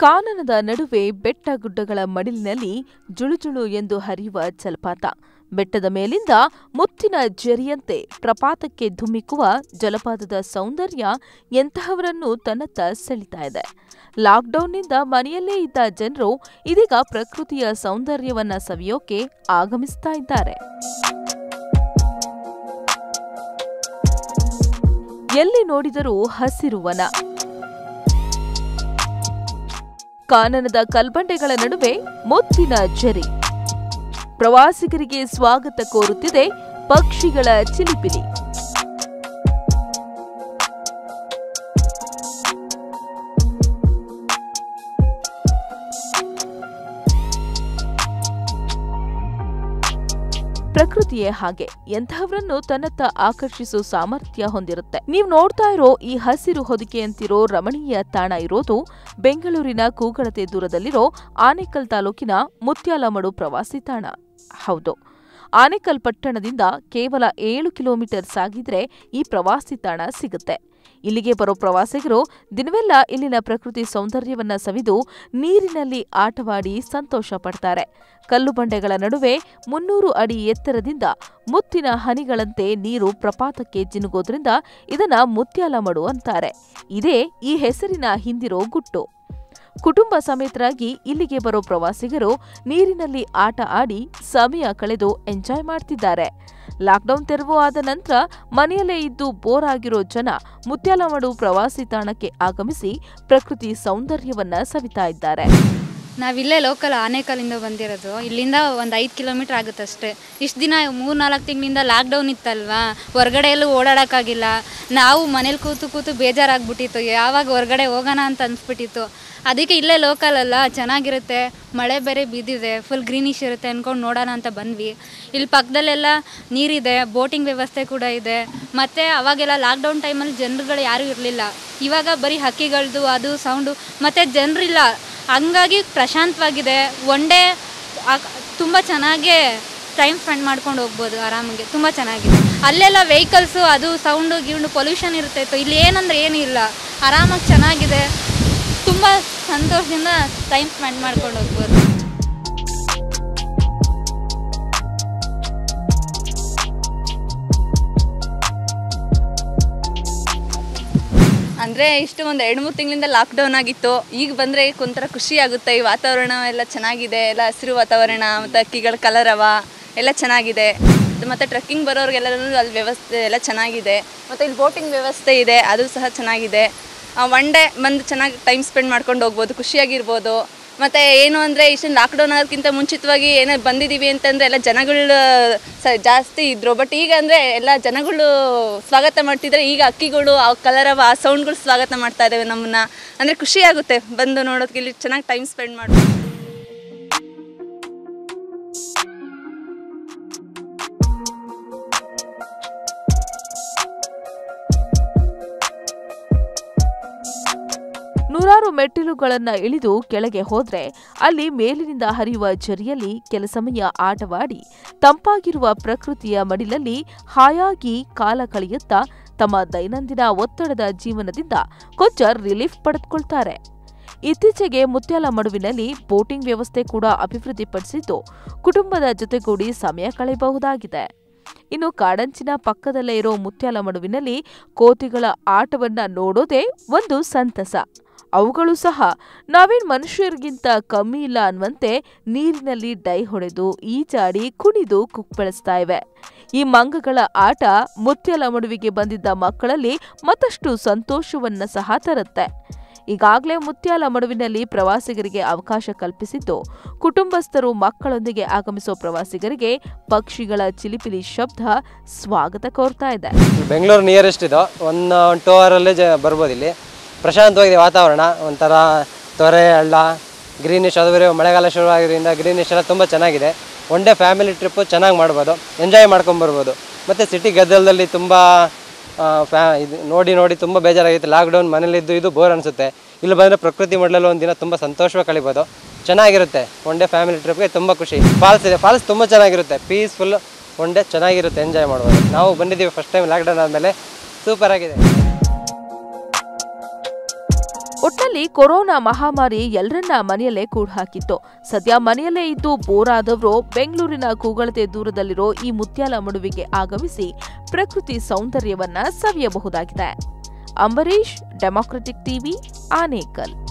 ಕಾನನದ ನಡುವೆ ಬೆಟ್ಟ ಗುಡ್ಡಗಳ ಮಡಿಲಿನಲ್ಲಿ ಜುಳುಜುಳು ಎಂದು ಹರಿಯುವ ಜಲಪಾತ ಬೆಟ್ಟದ ಮೇಲಿಂದ ಮುತ್ತಿನ ಜರಿಯಂತೆ ಪ್ರಪಾತಕ್ಕೆ ಧುಮ್ಮಿಕ್ಕುವ ಜಲಪಾತದ ಸೌಂದರ್ಯ ಎಂತಹವರನ್ನು ತನ್ನತ್ತ ಸೆಳಿತಾ ಇದೆ ಲಾಕ್ಡೌನ್ನಿಂದ ಮನೆಯಲ್ಲೇ ಇದ್ದ ಜನರು ಇದೀಗ ಪ್ರಕೃತಿಯ ಸೌಂದರ್ಯವನ್ನ ಸವಿಯೋಕೆ ಆಗಮಿಸ್ತಾ ಇದ್ದಾರೆ ಎಲ್ಲಿ ನೋಡಿದರೂ ಹಸಿರು ವನ ಕಾನನದ ಕಲ್ಬಂಡೆಗಳ ನಡುವೆ ಮುತ್ತಿನ ಜರಿ ಪ್ರವಾಸಿಗರಿಗೆ ಸ್ವಾಗತ ಕೋರುತ್ತಿದೆ ಪಕ್ಷಿಗಳ ಚಿಲಿಪಿಲಿ ಪ್ರಕೃತಿಯೇ ಹಾಗೆ ಎಂತಹವರನ್ನು ತನ್ನತ್ತ ಆಕರ್ಷಿಸೋ ಸಾಮರ್ಥ್ಯ ಹೊಂದಿರುತ್ತೆ ನೀವು ನೋಡ್ತಾ ಇರೋ ಈ ಹಸಿರು ಹೊದಿಕೆಯಂತಿರೋ ರಮಣೀಯ ತಾಣ ಇರೋದು ಬೆಂಗಳೂರಿನ ಕೂಗಳತೆ ದೂರದಲ್ಲಿರೋ ಆನೇಕಲ್ ತಾಲೂಕಿನ ಮುತ್ಯಾಲಮಡು ಪ್ರವಾಸಿ ತಾಣ ಹೌದು ಆನೇಕಲ್ ಪಟ್ಟಣದಿಂದ ಕೇವಲ ಏಳು ಕಿಲೋಮೀಟರ್ ಸಾಗಿದ್ರೆ ಈ ಪ್ರವಾಸಿ ತಾಣ ಸಿಗುತ್ತೆ ಇಲ್ಲಿಗೆ ಬರೋ ಪ್ರವಾಸಿಗರು ದಿನವೆಲ್ಲ ಇಲ್ಲಿನ ಪ್ರಕೃತಿ ಸೌಂದರ್ಯವನ್ನ ಸವಿದು ನೀರಿನಲ್ಲಿ ಆಟವಾಡಿ ಸಂತೋಷ ಪಡ್ತಾರೆ ಕಲ್ಲು ಬಂಡೆಗಳ ನಡುವೆ ಮುನ್ನೂರು ಅಡಿ ಎತ್ತರದಿಂದ ಮುತ್ತಿನ ಹನಿಗಳಂತೆ ನೀರು ಪ್ರಪಾತಕ್ಕೆ ಜಿನುಗೋದ್ರಿಂದ ಇದನ್ನ ಮುತ್ಯಾಲಮಡು ಅಂತಾರೆ ಇದೇ ಈ ಹೆಸರಿನ ಹಿಂದಿರೋ ಗುಟ್ಟು ಕುಟುಂಬ ಸಮೇತರಾಗಿ ಇಲ್ಲಿಗೆ ಬರೋ ಪ್ರವಾಸಿಗರು ನೀರಿನಲ್ಲಿ ಆಟ ಆಡಿ ಸಮಯ ಕಳೆದು ಎಂಜಾಯ್ ಮಾಡ್ತಿದ್ದಾರೆ ಲಾಕ್ಡೌನ್ ತೆರವು ಆದ ನಂತರ ಮನೆಯಲ್ಲೇ ಇದ್ದು ಬೋರ್ ಆಗಿರೋ ಜನ ಮುತ್ಯಾಲಮಡು ಪ್ರವಾಸಿ ತಾಣಕ್ಕೆ ಆಗಮಿಸಿ ಪ್ರಕೃತಿ ಸೌಂದರ್ಯವನ್ನ ಸವಿತಾ ಇದ್ದಾರೆ ನಾವಿಲ್ಲೇ ಲೋಕಲ್ ಆನೇಕಲ್ಲಿಂದ ಬಂದಿರೋದು ಇಲ್ಲಿಂದ ಒಂದು ಐದು ಕಿಲೋಮೀಟ್ರ್ ಆಗುತ್ತೆ ಅಷ್ಟೇ ಇಷ್ಟು ದಿನ ಮೂರು ನಾಲ್ಕು ತಿಂಗಳಿಂದ ಲಾಕ್ಡೌನ್ ಇತ್ತಲ್ವಾ ಹೊರಗಡೆ ಎಲ್ಲೂ ಓಡಾಡೋಕ್ಕಾಗಿಲ್ಲ ನಾವು ಮನೇಲಿ ಕೂತು ಕೂತು ಬೇಜಾರಾಗ್ಬಿಟ್ಟಿತ್ತು ಯಾವಾಗ ಹೊರಗಡೆ ಹೋಗೋಣ ಅಂತ ಅನ್ಸ್ಬಿಟ್ಟಿತ್ತು ಅದಕ್ಕೆ ಇಲ್ಲೇ ಲೋಕಲ್ ಅಲ್ಲ ಚೆನ್ನಾಗಿರುತ್ತೆ ಮಳೆ ಬೇರೆ ಬಿದ್ದಿದೆ ಫುಲ್ ಗ್ರೀನಿಶ್ ಇರುತ್ತೆ ಅಂದ್ಕೊಂಡು ನೋಡೋಣ ಅಂತ ಬಂದ್ವಿ ಇಲ್ಲಿ ಪಕ್ಕದಲ್ಲೆಲ್ಲ ನೀರಿದೆ ಬೋಟಿಂಗ್ ವ್ಯವಸ್ಥೆ ಕೂಡ ಇದೆ ಮತ್ತು ಅವಾಗೆಲ್ಲ ಲಾಕ್ಡೌನ್ ಟೈಮಲ್ಲಿ ಜನರುಗಳು ಯಾರೂ ಇರಲಿಲ್ಲ ಇವಾಗ ಬರೀ ಹಕ್ಕಿಗಳದ್ದು ಅದು ಸೌಂಡು ಮತ್ತು ಜನರಿಲ್ಲ ಹಂಗಾಗಿ ಪ್ರಶಾಂತವಾಗಿದೆ ಒನ್ ಡೇ ತುಂಬ ಚೆನ್ನಾಗೇ ಟೈಮ್ ಸ್ಪೆಂಡ್ ಮಾಡ್ಕೊಂಡು ಹೋಗ್ಬೋದು ಆರಾಮಾಗಿ ತುಂಬ ಚೆನ್ನಾಗಿದೆ ಅಲ್ಲೆಲ್ಲ ವೆಹಿಕಲ್ಸು ಅದು ಸೌಂಡು ಗಿಂಡು ಪೊಲ್ಯೂಷನ್ ಇರ್ತಾಯಿತ್ತು ಇಲ್ಲಿ ಏನಂದ್ರೆ ಏನೂ ಇಲ್ಲ ಆರಾಮಾಗಿ ಚೆನ್ನಾಗಿದೆ ತುಂಬ ಸಂತೋಷದಿಂದ ಟೈಮ್ ಸ್ಪೆಂಡ್ ಮಾಡ್ಕೊಂಡು ಹೋಗ್ಬೋದು ಅಂದರೆ ಇಷ್ಟು ಒಂದು ಎರಡು ಮೂರು ತಿಂಗಳಿಂದ ಲಾಕ್ಡೌನ್ ಆಗಿತ್ತು ಈಗ ಬಂದರೆ ಒಂಥರ ಖುಷಿ ಆಗುತ್ತೆ ಈ ವಾತಾವರಣ ಎಲ್ಲ ಚೆನ್ನಾಗಿದೆ ಎಲ್ಲ ಹಸಿರು ವಾತಾವರಣ ಮತ್ತು ಅಕ್ಕಿಗಳ ಕಲರವ ಎಲ್ಲ ಚೆನ್ನಾಗಿದೆ ಮತ್ತು ಟ್ರೆಕ್ಕಿಂಗ್ ಬರೋರಿಗೆಲ್ಲರೂ ಅಲ್ಲಿ ವ್ಯವಸ್ಥೆ ಎಲ್ಲ ಚೆನ್ನಾಗಿದೆ ಮತ್ತು ಇಲ್ಲಿ ಬೋಟಿಂಗ್ ವ್ಯವಸ್ಥೆ ಇದೆ ಅದು ಸಹ ಚೆನ್ನಾಗಿದೆ ಒನ್ ಡೇ ಬಂದು ಚೆನ್ನಾಗಿ ಟೈಮ್ ಸ್ಪೆಂಡ್ ಮಾಡ್ಕೊಂಡು ಹೋಗ್ಬೋದು ಖುಷಿಯಾಗಿರ್ಬೋದು ಮತ್ತು ಏನು ಅಂದರೆ ಇಷ್ಟು ಲಾಕ್ಡೌನ್ ಆಗೋದಕ್ಕಿಂತ ಮುಂಚಿತವಾಗಿ ಏನೋ ಬಂದಿದ್ದೀವಿ ಅಂತಂದರೆ ಎಲ್ಲ ಜನಗಳು ಸ ಜಾಸ್ತಿ ಇದ್ದರು ಬಟ್ ಈಗ ಅಂದರೆ ಎಲ್ಲ ಜನಗಳು ಸ್ವಾಗತ ಮಾಡ್ತಿದ್ದಾರೆ ಈಗ ಅಕ್ಕಿಗಳು ಆ ಕಲರವ ಆ ಸೌಂಡ್ಗಳು ಸ್ವಾಗತ ಮಾಡ್ತಾ ಇದ್ದಾವೆ ನಮ್ಮನ್ನು ಅಂದರೆ ಖುಷಿ ಆಗುತ್ತೆ ಬಂದು ನೋಡೋದಕ್ಕೆ ಇಲ್ಲಿ ಚೆನ್ನಾಗಿ ಟೈಮ್ ಸ್ಪೆಂಡ್ ಮಾಡ್ಬೋದು ನೂರಾರು ಮೆಟ್ಟಿಲುಗಳನ್ನ ಇಳಿದು ಕೆಳಗೆ ಹೋದ್ರೆ ಅಲ್ಲಿ ಮೇಲಿನಿಂದ ಹರಿಯುವ ಝರಿಯಲ್ಲಿ ಕೆಲ ಸಮಯ ಆಟವಾಡಿ ತಂಪಾಗಿರುವ ಪ್ರಕೃತಿಯ ಮಡಿಲಲ್ಲಿ ಹಾಯಾಗಿ ಕಾಲ ಕಳೆಯುತ್ತಾ ತಮ್ಮ ದೈನಂದಿನ ಒತ್ತಡದ ಜೀವನದಿಂದ ಕೊಂಚ ರಿಲೀಫ್ ಪಡೆದುಕೊಳ್ತಾರೆ ಇತ್ತೀಚೆಗೆ ಮುತ್ಯಾಲ ಮಡುವಿನಲ್ಲಿ ಬೋಟಿಂಗ್ ವ್ಯವಸ್ಥೆ ಕೂಡ ಅಭಿವೃದ್ಧಿಪಡಿಸಿದ್ದು ಕುಟುಂಬದ ಜೊತೆಗೂಡಿ ಸಮಯ ಕಳೆಯಬಹುದಾಗಿದೆ ಇನ್ನು ಕಾಡಂಚಿನ ಪಕ್ಕದಲ್ಲೇ ಇರೋ ಮುತ್ಯಾಲ ಮಡುವಿನಲ್ಲಿ ಕೋತಿಗಳ ಆಟವನ್ನ ನೋಡೋದೇ ಒಂದು ಸಂತಸ ಅವುಗಳು ಸಹ ನಾವೇನ್ ಮನುಷ್ಯರಿಗಿಂತ ಕಮ್ಮಿ ಇಲ್ಲ ಅನ್ನುವಂತೆ ನೀರಿನಲ್ಲಿ ಡೈ ಹೊಡೆದು ಈಜಾಡಿ ಕುಣಿದು ಕುಪ್ಪಳಿಸ್ತಾ ಇವೆ ಈ ಮಂಗಗಳ ಆಟ ಮುತ್ಯಾಲ ಮಡುವಿಗೆ ಬಂದಿದ್ದ ಮಕ್ಕಳಲ್ಲಿ ಮತ್ತಷ್ಟು ಸಂತೋಷವನ್ನ ಸಹ ತರುತ್ತೆ ಈಗಾಗಲೇ ಮುತ್ಯಾಲ ಮಡುವಿನಲ್ಲಿ ಪ್ರವಾಸಿಗರಿಗೆ ಅವಕಾಶ ಕಲ್ಪಿಸಿದ್ದು ಕುಟುಂಬಸ್ಥರು ಮಕ್ಕಳೊಂದಿಗೆ ಆಗಮಿಸೋ ಪ್ರವಾಸಿಗರಿಗೆ ಪಕ್ಷಿಗಳ ಚಿಲಿಪಿಲಿ ಶಬ್ದ ಸ್ವಾಗತ ಕೋರ್ತಾ ಇದೆ ಬೆಂಗಳೂರು ನಿಯರೆಸ್ಟ್ ಇದು ಒನ್ ಒನ್ ಟೂ ಅವರಲ್ಲೇ ಜ ಬರ್ಬೋದು ಇಲ್ಲಿ ಪ್ರಶಾಂತವಾಗಿದೆ ವಾತಾವರಣ ಒಂಥರ ತೊರೆ ಹಳ್ಳ ಗ್ರೀನಿಶ್ ಅದು ಬೇರೆ ಮಳೆಗಾಲ ಶುರುವಾಗಿರೋದ್ರಿಂದ ಗ್ರೀನಿಶ್ ಎಲ್ಲ ತುಂಬ ಚೆನ್ನಾಗಿದೆ ಒನ್ ಡೇ ಫ್ಯಾಮಿಲಿ ಟ್ರಿಪ್ಪು ಚೆನ್ನಾಗಿ ಮಾಡ್ಬೋದು ಎಂಜಾಯ್ ಮಾಡ್ಕೊಂಬರ್ಬೋದು ಮತ್ತು ಸಿಟಿ ಗದ್ದಲದಲ್ಲಿ ತುಂಬ ಆ, ಫ್ಯಾ ಇದು ನೋಡಿ ನೋಡಿ ತುಂಬ ಬೇಜಾರಾಗಿತ್ತು ಲಾಕ್ಡೌನ್ ಮನೇಲಿದ್ದು ಇದು ಬೋರ್ ಅನಿಸುತ್ತೆ ಇಲ್ಲಿ ಬಂದರೆ ಪ್ರಕೃತಿ ಮೊದಲಲ್ಲಿ ಒಂದು ದಿನ ತುಂಬ ಸಂತೋಷವಾಗಿ ಕಳಿಬೋದು ಚೆನ್ನಾಗಿರುತ್ತೆ ಒನ್ ಡೇ ಫ್ಯಾಮಿಲಿ ಟ್ರಿಪ್ಗೆ ತುಂಬ ಖುಷಿ ಫಾಲ್ಸ್ ಇದೆ ಫಾಲ್ಸ್ ತುಂಬ ಚೆನ್ನಾಗಿರುತ್ತೆ ಪೀಸ್ಫುಲ್ ಒನ್ ಡೇ ಚೆನ್ನಾಗಿರುತ್ತೆ ಎಂಜಾಯ್ ಮಾಡ್ಬೋದು ನಾವು ಬಂದಿದ್ದೀವಿ ಫಸ್ಟ್ ಟೈಮ್ ಲಾಕ್ಡೌನ್ ಆದಮೇಲೆ ಸೂಪರ್ ಆಗಿದೆ ಒಟ್ನಲ್ಲಿ ಕೊರೋನಾ ಮಹಾಮಾರಿ ಎಲ್ಲರನ್ನ ಮನೆಯಲ್ಲೇ ಕೂಡ ಹಾಕಿತ್ತು ಸದ್ಯ ಮನೆಯಲ್ಲೇ ಇದ್ದು ಬೋರ್ ಆದವರು ಬೆಂಗಳೂರಿನ ಕೂಗಳತೆ ದೂರದಲ್ಲಿರೋ ಈ ಮುತ್ಯಾಲ ಮಡುವಿಗೆ ಆಗಮಿಸಿ ಪ್ರಕೃತಿ ಸೌಂದರ್ಯವನ್ನ ಸವಿಯಬಹುದಾಗಿದೆ ಅಂಬರೀಶ್ ಡೆಮಾಕ್ರೆಟಿಕ್ ಟಿವಿ ಆನೇಕಲ್